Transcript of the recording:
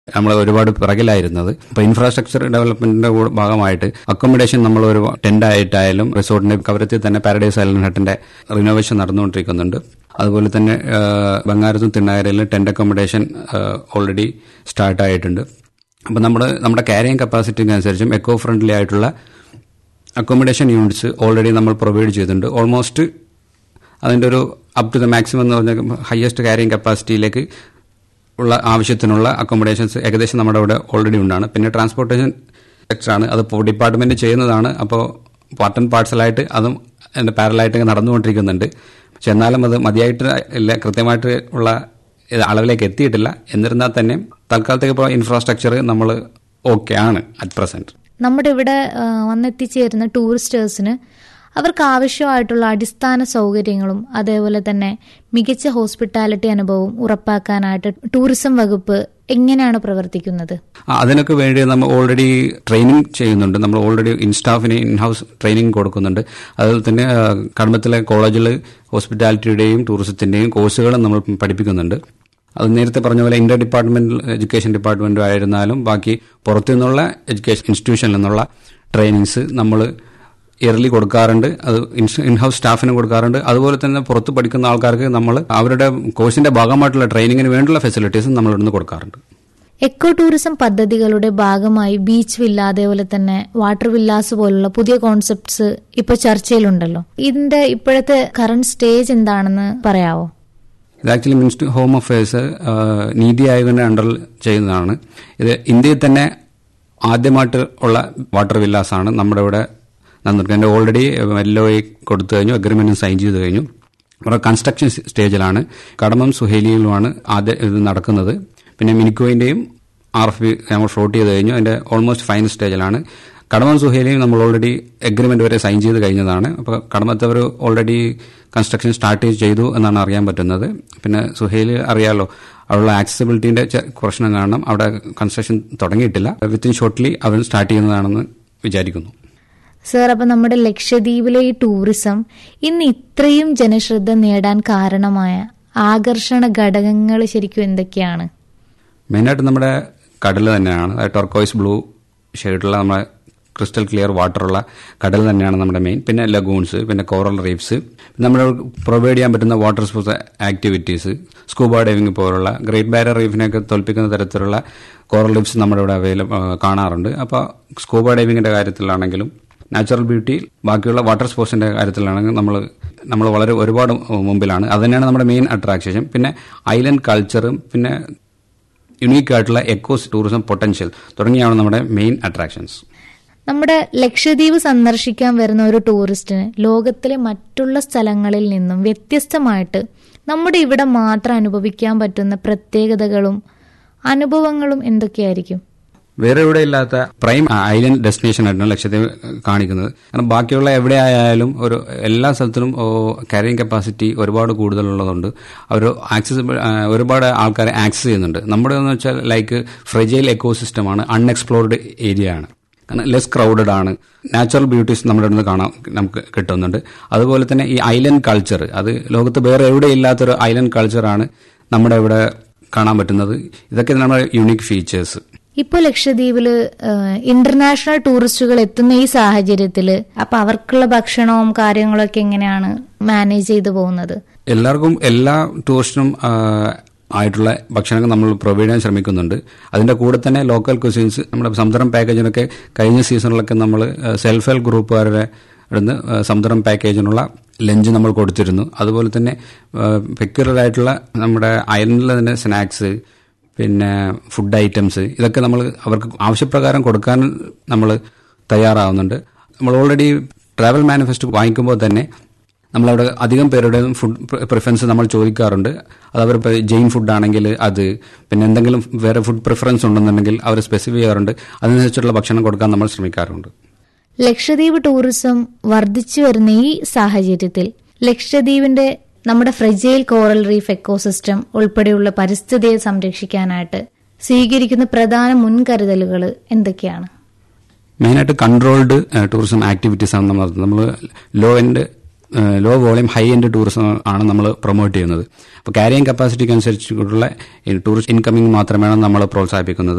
നമ്മൾ ഒരുപാട് പിറകിലായിരുന്നത് അപ്പോൾ ഇൻഫ്രാസ്ട്രക്ചർ ഡെവലപ്മെന്റിന്റെ കൂടെ ഭാഗമായിട്ട് അക്കോമഡേഷൻ നമ്മൾ ഒരു ടെന്റ് ആയിട്ടായാലും റിസോർട്ടിന്റെ കവരത്തിൽ തന്നെ പാരഡൈസ് ഐലൻഡ് ഹട്ടിന്റെ റിനോവേഷൻ നടന്നുകൊണ്ടിരിക്കുന്നുണ്ട് അതുപോലെ തന്നെ ആ, ബംഗാരത്തും തിണ്ണായിരയിലും ടെന്റ് അക്കോമഡേഷൻ ഓൾറെഡി സ്റ്റാർട്ട് ആയിട്ടുണ്ട് അപ്പോൾ നമ്മുടെ നമ്മുടെ ക്യാരിങ് കപ്പാസിറ്റിക്ക് അനുസരിച്ചും എക്കോ ഫ്രണ്ട്ലി ആയിട്ടുള്ള അക്കോമഡേഷൻ യൂണിറ്റ്സ് ഓൾറെഡി നമ്മൾ പ്രൊവൈഡ് ചെയ്തിട്ടുണ്ട് ഓൾമോസ്റ്റ് അതിൻ്റെ ഒരു അപ് ടു ദ മാക്സിമം എന്ന് പറഞ്ഞാൽ ഹയസ്റ്റ് ക്യാരിങ് കപ്പാസിറ്റിയിലേക്ക് ഉള്ള ആവശ്യത്തിനുള്ള അക്കോമഡേഷൻസ് ഏകദേശം നമ്മുടെ ഇവിടെ ഓൾറെഡി ഉണ്ടാണ് പിന്നെ ട്രാൻസ്പോർട്ടേഷൻ സെക്ടറാണ് അത് ഡിപ്പാർട്ട്മെന്റ് ചെയ്യുന്നതാണ് അപ്പോൾ പാർട്ട് ആൻഡ് പാർസലായിട്ട് അതും അതിന്റെ പാരലായിട്ട് നടന്നുകൊണ്ടിരിക്കുന്നുണ്ട് പക്ഷെ എന്നാലും അത് മതിയായിട്ട് ഇല്ല കൃത്യമായിട്ട് ഉള്ള ഇത് അളവിലേക്ക് എത്തിയിട്ടില്ല എന്നിരുന്നാൽ തന്നെ തൽക്കാലത്തേക്ക് ഇപ്പോൾ ഇൻഫ്രാസ്ട്രക്ചർ നമ്മൾ ഓക്കെ ആണ് അറ്റ് പ്രസന്റ് നമ്മുടെ ഇവിടെ ആ, വന്നെത്തിച്ചേരുന്ന ടൂറിസ്റ്റേഴ്സിന് അവർക്ക് ആവശ്യമായിട്ടുള്ള അടിസ്ഥാന സൗകര്യങ്ങളും അതേപോലെ തന്നെ മികച്ച ഹോസ്പിറ്റാലിറ്റി അനുഭവവും ഉറപ്പാക്കാനായിട്ട് ടൂറിസം വകുപ്പ് എങ്ങനെയാണ് പ്രവർത്തിക്കുന്നത് ആ, അതിനൊക്കെ വേണ്ടി നമ്മൾ ഓൾറെഡി ട്രെയിനിങ് ചെയ്യുന്നുണ്ട് നമ്മൾ ഓൾറെഡി ഇൻ സ്റ്റാഫിന് ഇൻ ഹൗസ് ട്രെയിനിങ് കൊടുക്കുന്നുണ്ട് അതുപോലെ തന്നെ ആ, കടമ്പത്തിലെ കോളേജിൽ ഹോസ്പിറ്റാലിറ്റിയുടെയും ടൂറിസത്തിന്റെയും കോഴ്സുകളും നമ്മൾ പഠിപ്പിക്കുന്നുണ്ട് അത് നേരത്തെ പറഞ്ഞ പോലെ ഇന്റർ ഡിപ്പാർട്ട്മെന്റൽ എഡ്യൂക്കേഷൻ ഡിപ്പാർട്ട്മെന്റ് ആയിരുന്നാലും ബാക്കി പുറത്തു നിന്നുള്ള എഡ്യൂക്കേഷൻ ഇൻസ്റ്റിറ്റ്യൂഷനിൽ നിന്നുള്ള ട്രെയിനിങ്സ് നമ്മൾ ഇയർലി കൊടുക്കാറുണ്ട് അത് ഇൻ ഹൗസ് സ്റ്റാഫിന് കൊടുക്കാറുണ്ട് അതുപോലെ തന്നെ പുറത്ത് പഠിക്കുന്ന ആൾക്കാർക്ക് നമ്മൾ അവരുടെ കോഴ്സിന്റെ ഭാഗമായിട്ടുള്ള ട്രെയിനിങ്ങിന് വേണ്ടിയുള്ള ഫെസിലിറ്റീസും നമ്മൾ ഇവിടുന്ന് കൊടുക്കാറുണ്ട് എക്കോ ടൂറിസം പദ്ധതികളുടെ ഭാഗമായി ബീച്ച് വില്ല അതേപോലെ തന്നെ വാട്ടർ വില്ലാസ് പോലുള്ള പുതിയ കോൺസെപ്റ്റ്സ് ഇപ്പൊ ചർച്ചയിലുണ്ടല്ലോ ഇതിന്റെ ഇപ്പോഴത്തെ കറന്റ് സ്റ്റേജ് എന്താണെന്ന് പറയാവോ ഇത് ആക്ച്വലി മിനിസ്റ്റർ ഹോം അഫയേഴ്സ് നീതി ആയോഗിന്റെ അണ്ടറിൽ ചെയ്യുന്നതാണ് ഇത് ഇന്ത്യയിൽ തന്നെ ആദ്യമായിട്ട് ഉള്ള വാട്ടർ വില്ലാസ് ആണ് നമ്മുടെ ഇവിടെ നടന്നിരിക്കുന്നത് ഓൾറെഡി എൽ ഒ കൊടുത്തു കഴിഞ്ഞു അഗ്രിമെന്റ് സൈൻ ചെയ്ത് കഴിഞ്ഞു നമ്മുടെ കൺസ്ട്രക്ഷൻ സ്റ്റേജിലാണ് കടമം സുഹേലിയിലുമാണ് ആദ്യം ഇത് നടക്കുന്നത് പിന്നെ മിനിക്കോയിന്റെയും ആർ എഫ് ബി നമ്മൾ ഫ്ലോട്ട് ചെയ്ത് കഴിഞ്ഞു അതിന്റെ ഓൾമോസ്റ്റ് ഫൈനൽ സ്റ്റേജിലാണ് കടമം സുഹേലിയും നമ്മൾ ഓൾറെഡി അഗ്രിമെന്റ് വരെ സൈൻ ചെയ്ത് കഴിഞ്ഞതാണ് അപ്പോൾ കടമത്തവർ ഓൾറെഡി കൺസ്ട്രക്ഷൻ സ്റ്റാർട്ട് ചെയ്തു എന്നാണ് അറിയാൻ പറ്റുന്നത് പിന്നെ സുഹേലി അറിയാലോ അവിടെയുള്ള ആക്സസിബിലിറ്റിന്റെ ചെ- പ്രശ്നം കാരണം അവിടെ കൺസ്ട്രക്ഷൻ തുടങ്ങിയിട്ടില്ല വിത്തിൻ ഷോർട്ട്ലി അവർ സ്റ്റാർട്ട് ചെയ്യുന്നതാണെന്ന് വിചാരിക്കുന്നു സർ അപ്പൊ നമ്മുടെ ലക്ഷദ്വീപിലെ ഈ ടൂറിസം ഇന്ന് ഇത്രയും ജനശ്രദ്ധ നേടാൻ കാരണമായ ആകർഷണ ഘടകങ്ങൾ ശരിക്കും എന്തൊക്കെയാണ് മെയിനായിട്ട് നമ്മുടെ കടൽ തന്നെയാണ് ടോർക്കോയ്സ് ബ്ലൂ ഷെയ്ഡുള്ള നമ്മുടെ ക്രിസ്റ്റൽ ക്ലിയർ വാട്ടറുള്ള കടൽ തന്നെയാണ് നമ്മുടെ മെയിൻ പിന്നെ ലഗൂൺസ് പിന്നെ കോറൽ റീഫ്സ് നമ്മൾ പ്രൊവൈഡ് ചെയ്യാൻ പറ്റുന്ന water sports activities scuba diving പോലുള്ള ഗ്രേറ്റ് ബാരിയർ റീഫിനെയൊക്കെ തോൽപ്പിക്കുന്ന തരത്തിലുള്ള കോറൽ റീഫ്സ് നമ്മുടെ ഇവിടെ അവൈലബിൾ കാണാറുണ്ട് അപ്പോൾ സ്കൂബ ഡൈവിങ്ങിന്റെ കാര്യത്തിലാണെങ്കിലും നാച്ചുറൽ ബ്യൂട്ടി ബാക്കിയുള്ള വാട്ടർ സ്പോർട്സിന്റെ കാര്യത്തിലാണെങ്കിൽ നമ്മൾ നമ്മൾ വളരെ ഒരുപാട് മുമ്പിലാണ് അത് തന്നെയാണ് നമ്മുടെ മെയിൻ അട്രാക്ഷൻ പിന്നെ ഐലൻഡ് കൾച്ചറും പിന്നെ യുണീക്ക് ആയിട്ടുള്ള എക്കോസ് ടൂറിസം പൊട്ടൻഷ്യൽ തുടങ്ങിയാണ് നമ്മുടെ മെയിൻ അട്രാക്ഷൻസ് നമ്മുടെ ലക്ഷദ്വീപ് സന്ദർശിക്കാൻ വരുന്ന ഒരു ടൂറിസ്റ്റിന് ലോകത്തിലെ മറ്റുള്ള സ്ഥലങ്ങളിൽ നിന്നും വ്യത്യസ്തമായിട്ട് നമ്മുടെ ഇവിടെ മാത്രം അനുഭവിക്കാൻ പറ്റുന്ന പ്രത്യേകതകളും അനുഭവങ്ങളും എന്തൊക്കെയായിരിക്കും വേറെ എവിടെ ഇല്ലാത്ത പ്രൈം ഐലൻഡ് ഡെസ്റ്റിനേഷൻ ആയിട്ടാണ് ലക്ഷദ്വീപ് കാണിക്കുന്നത് കാരണം ബാക്കിയുള്ള എവിടെ ആയാലും ഒരു എല്ലാ സ്ഥലത്തിലും ക്യാരിങ് കപ്പാസിറ്റി ഒരുപാട് കൂടുതലുള്ളതുകൊണ്ട് അവർ ആക്സസിബിൾ ഒരുപാട് ആൾക്കാരെ ആക്സസ് ചെയ്യുന്നുണ്ട് നമ്മുടെ എന്ന് വെച്ചാൽ ലൈക്ക് ഫ്രെജൈൽ എക്കോസിസ്റ്റമാണ് അൺഎക്സ്പ്ലോർഡ് ഏരിയ ആണ് കാരണം ലെസ് ക്രൗഡഡ് ആണ് നാച്ചുറൽ ബ്യൂട്ടീസ് നമ്മുടെ അടുത്ത് കാണാൻ നമുക്ക് കിട്ടുന്നുണ്ട് അതുപോലെ തന്നെ ഈ ഐലൻഡ് കൾച്ചർ അത് ലോകത്ത് വേറെ എവിടെ ഇല്ലാത്തൊരു ഐലൻഡ് കൾച്ചറാണ് നമ്മുടെ ഇവിടെ കാണാൻ പറ്റുന്നത് ഇതൊക്കെ നമ്മുടെ യുണീക്ക് ഫീച്ചേഴ്സ് ഇപ്പൊ ലക്ഷദ്വീപില് ഇന്റർനാഷണൽ ടൂറിസ്റ്റുകൾ എത്തുന്ന ഈ സാഹചര്യത്തില് അപ്പൊ അവർക്കുള്ള ഭക്ഷണവും കാര്യങ്ങളൊക്കെ എങ്ങനെയാണ് മാനേജ് ചെയ്തു പോകുന്നത് എല്ലാവർക്കും എല്ലാ ടൂറിസ്റ്റിനും ആ, ആയിട്ടുള്ള ഭക്ഷണങ്ങൾ നമ്മൾ പ്രൊവൈഡ് ചെയ്യാൻ ശ്രമിക്കുന്നുണ്ട് അതിന്റെ കൂടെ തന്നെ ലോക്കൽ കുസീൻസ് നമ്മുടെ സമുദ്രം പാക്കേജിനൊക്കെ കഴിഞ്ഞ സീസണിലൊക്കെ നമ്മൾ സെൽഫ് ഹെൽപ്പ് ഗ്രൂപ്പുകാരുടെ ഇവിടുന്ന് സമുദ്രം പാക്കേജിനുള്ള ലഞ്ച് നമ്മൾ കൊടുത്തിരുന്നു അതുപോലെ തന്നെ പെക്യുലർ ആയിട്ടുള്ള നമ്മുടെ ഐലൻഡിലെ തന്നെ സ്നാക്സ് പിന്നെ ഫുഡ് ഐറ്റംസ് ഇതൊക്കെ നമ്മൾ അവർക്ക് ആവശ്യപ്രകാരം കൊടുക്കാൻ നമ്മൾ തയ്യാറാവുന്നുണ്ട് നമ്മൾ ഓൾറെഡി ട്രാവൽ മാനിഫെസ്റ്റോ വാങ്ങിക്കുമ്പോൾ തന്നെ നമ്മളവിടെ അധികം പേരുടെ ഫുഡ് പ്രിഫറൻസ് നമ്മൾ ചോദിക്കാറുണ്ട് അത് അവർ ജെയിൻ ഫുഡ് ആണെങ്കിൽ അത് പിന്നെ എന്തെങ്കിലും വേറെ ഫുഡ് പ്രിഫറൻസ് ഉണ്ടെന്നുണ്ടെങ്കിൽ അവർ സ്പെസിഫൈ ചെയ്യാറുണ്ട് അതിനനുസരിച്ചുള്ള ഭക്ഷണം കൊടുക്കാൻ നമ്മൾ ശ്രമിക്കാറുണ്ട് ലക്ഷദ്വീപ് ടൂറിസം വർദ്ധിച്ചു വരുന്ന ഈ സാഹചര്യത്തിൽ ലക്ഷദ്വീപിന്റെ നമ്മുടെ ഫ്രെജൈൽ കോറൽ റീഫ് എക്കോസിസ്റ്റം ഉൾപ്പെടെയുള്ള പരിസ്ഥിതിയെ സംരക്ഷിക്കാനായിട്ട് സ്വീകരിക്കുന്ന പ്രധാന മുൻകരുതലുകൾ എന്തൊക്കെയാണ് മെയിനായിട്ട് കൺട്രോൾഡ് ടൂറിസം ആക്ടിവിറ്റീസ് ആണ് നമ്മൾ നടത്തുന്നത് നമ്മൾ low end low volume high end tourism ആണ് നമ്മൾ പ്രൊമോട്ട് ചെയ്യുന്നത് അപ്പോൾ ക്യാരിയിങ് കപ്പാസിറ്റിക്ക് അനുസരിച്ചുള്ള ടൂറിസ്റ്റ് ഇൻകമിംഗ് മാത്രമാണ് നമ്മൾ പ്രോത്സാഹിപ്പിക്കുന്നത്